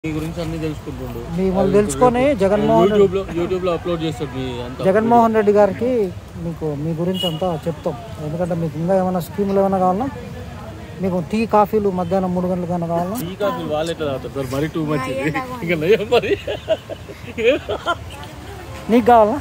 మీ గురించి అన్ని తెలుసుకుంటుండు మిమ్మల్ని తెలుసుకొని జగన్మోహన్ రెడ్డి యూట్యూబ్ లో యూట్యూబ్ లో అప్లోడ్ చేస్తాడు మీ అంతా జగన్మోహన్ రెడ్డి గారికి మీకు మీ గురించి అంతా చెప్తాం ఎందుకంటే మీకు ఇంకా ఏమైనా స్కీములు ఏమైనా కావాలన్నా మీకు టీ కాఫీలు మధ్యాహ్నం మూడు గంటలకు ఏమైనా కావాలన్నా టీ కాఫీ వాళ్ళు ఎట్లా తాగుతారు సార్ మరీ టూ మచ్ ఇది ఇంకా నయం మరి నీకు కావాలా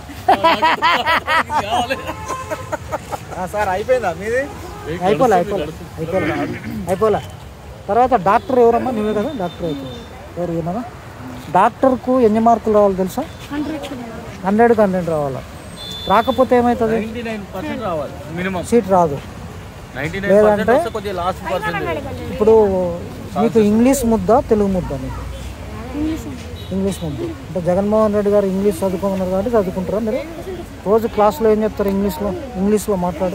సార్ అయిపోయిందా మీది అయిపోలే అయిపోలే అయిపోలే అయిపోలే తర్వాత డాక్టర్ ఎవరమ్మా నువ్వే కదా డాక్టర్ అయితే ఎవరు విన్నారా డాక్టర్కు ఎన్ని మార్కులు రావాలి తెలుసా హండ్రెడ్కి హండ్రెడ్ రావాలా రాకపోతే ఏమవుతుంది నైన్టీ నైన్ పర్సెంట్ రావాలి మినిమం సీట్ రాదు నైన్టీ నైన్ పర్సెంట్ వస్తే కొద్దిగా లాస్ట్ పర్సెంట్ ఇప్పుడు మీకు ఇంగ్లీష్ ముద్ద తెలుగు ముద్ద మీకు ఇంగ్లీష్ ముద్ద అంటే జగన్మోహన్ రెడ్డి గారు ఇంగ్లీష్ చదువుకోమన్నారు కాబట్టి చదువుకుంటారా మీరు రోజు క్లాస్లో ఏం చెప్తారు ఇంగ్లీష్లో ఇంగ్లీష్లో మాట్లాడు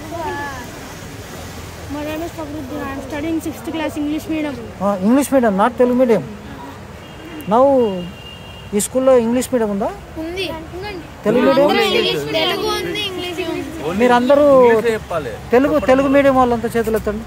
My name is Fakhruddin. I am studying sixth class English medium. ఆ, English medium not Telugu medium నవ్వు ఈ స్కూల్లో ఇంగ్లీష్ మీడియం ఉందా ఉంది తెలుగు మీడియం తెలుగు ఉంది ఇంగ్లీష్ ఉంది మీరందరూ చెప్పాలి తెలుగు తెలుగు మీడియం వాళ్ళంతా చేతులు ఎత్తండి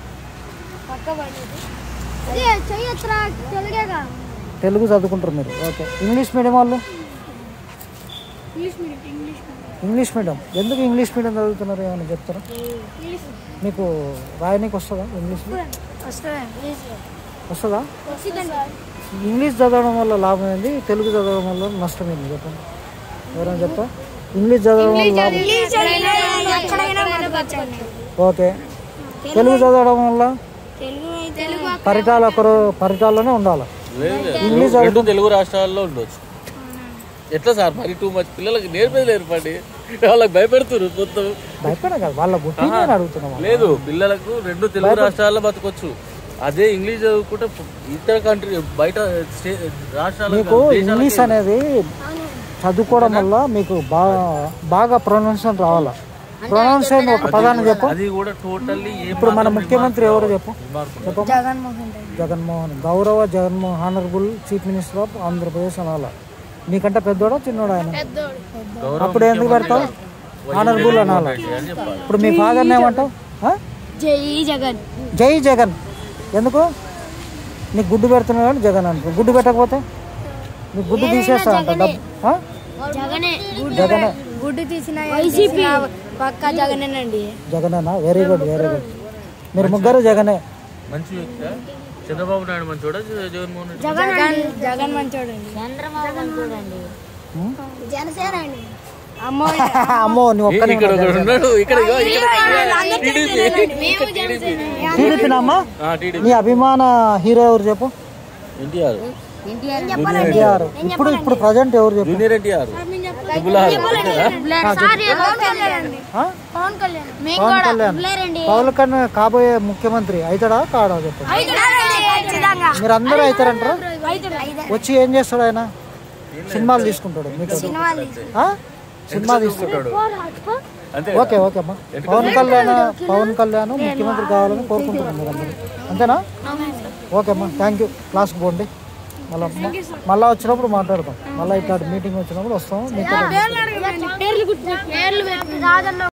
అదే చెయ్యొచ్చురా తెలుగేగా తెలుగు చదువుకుంటారు మీరు ఓకే ఇంగ్లీష్ మీడియం వాళ్ళు English medium English English medium ఎందుకు ఇంగ్లీష్ మీడియం చదువుతున్నారు ఏమైనా చెప్తారా ఇంగ్లీష్ మీకు రాయనీకి వస్తుందా ఇంగ్లీష్లో వస్తుంది వస్తుందా వచ్చిందండి ఇంగ్లీష్ చదవడం వల్ల లాభం ఏంది తెలుగు చదవడం వల్ల నష్టం ఏంది చెప్పండి ఎవరైనా చెప్తా ఇంగ్లీష్ చదవడం వల్ల లాభం ఎక్కడైనా బతకొచ్చండి. ఓకే తెలుగు చదవడం వల్ల తెలుగు తెలుగు పరిటాలు ఒకరు పరిటాల్లోనే ఉండాలి లేదు రెండు తెలుగు రాష్ట్రాల్లో ఉండొచ్చు ఎట్లా సార్ మరి టూ మచ్ పిల్లలకి నేర్పేది నేర్పండి వాళ్ళకి భయపెడుతున్నారు మొత్తం భయపడే కదా వాళ్ళ గుట్టి అడుగుతున్నాం లేదు పిల్లలకు రెండు తెలుగు రాష్ట్రాల్లో బతకొచ్చు అదే ఇంగ్లీష్ చదువుకుంటే ఇతర కంట్రీ బయట స్టే- రాష్ట్రాలకు మీకు ఇంగ్లీష్ అనేది చదువుకోవడం వల్ల మీకు బాగా బాగా ప్రొనౌన్సియేషన్ రావాలా ప్రొనౌన్సియేషన్ ఒక పదాన్ని చెప్పు అది కూడా టోటల్లీ ఇప్పుడు మన ముఖ్యమంత్రి ఎవరు చెప్పు చెప్పు జగన్మోహన్ రెడ్డి జగన్మోహన్ గౌరవ Jaganmohan honourable chief minister of Andhra Pradesh అనాల నీకంటే పెద్దోడా చిన్నోడా ఆయన పెద్దోడు అప్పుడు ఎందుకు పెడతావు హానరబుల్ అనాల అని చెప్పాలి ఇప్పుడు మీ ఫాదర్ని ఏమంటావు ఆ? జై జగన్ జై జగన్ ఎందుకు నీకు గుడ్డు పెడుతున్నావు కానీ జగన్ అంటారు గుడ్డు పెట్టకపోతే నీకు గుడ్డు తీసేస్తా అంట డబ్బు ఆ? జగనే జగనే గుడ్డు తీసిన వైసీపీ పక్క జగనేనండి జగనేనా వెరీ గుడ్ వెరీ గుడ్ మీరు ముగ్గురు జగనే మంచి వ్యక్తి చంద్రబాబు నాయుడు మంచోడా జగన్మోహన్ రెడ్డి జగన్ జగన్ మంచోడండి చంద్రబాబు మంచోడండి ఉం? జనసేన అండి అమ్మో అమ్మో నువ్వు ఒక్కనే ఇక్కడ ఒకడు ఉన్నాడు ఇక్కడ ఇగో, ఇక్కడ మేము జనసేన టీడీపీనమ్మా ఆ, టీడీపీ నీ అభిమాన హీరో ఎవరు చెప్పు ఎన్టీఆర్ ఎన్టీఆర్ ఇప్పుడు ఇప్పుడు ప్రజెంట్ ఎవరు చెప్పు జూనియర్ ఎన్టీఆర్ పవన్ కళ్యాణ్ ఆ? పవన్ కళ్యాణ్ మేము పవన్ కూడా కళ్యాణ్ లేరండి పవన్ కళ్యాణ్ కాబోయే ముఖ్యమంత్రి అవుతాడా కాడా చెప్పు మీరు అందరూ అవుతారంటారా వచ్చి ఏం చేస్తాడు ఆయన సినిమాలు తీసుకుంటాడు మీకు ఆ? సినిమా తీసుకుంటాడు అంతే ఓకే ఓకే అమ్మా పవన్ కళ్యాణ్ పవన్ కళ్యాణ్ ముఖ్యమంత్రి కావాలని కోరుకుంటున్నాం మీరు అందరూ అంతేనా ఓకే అమ్మా థ్యాంక్ యూ క్లాస్కి పోండి మళ్ళీ మళ్ళీ వచ్చినప్పుడు మాట్లాడతాం మళ్ళీ ఇట్లాంటి మీటింగ్ వచ్చినప్పుడు వస్తాము మీతో పేర్లు గుర్తు పేర్లు పెట్టి రాజన్న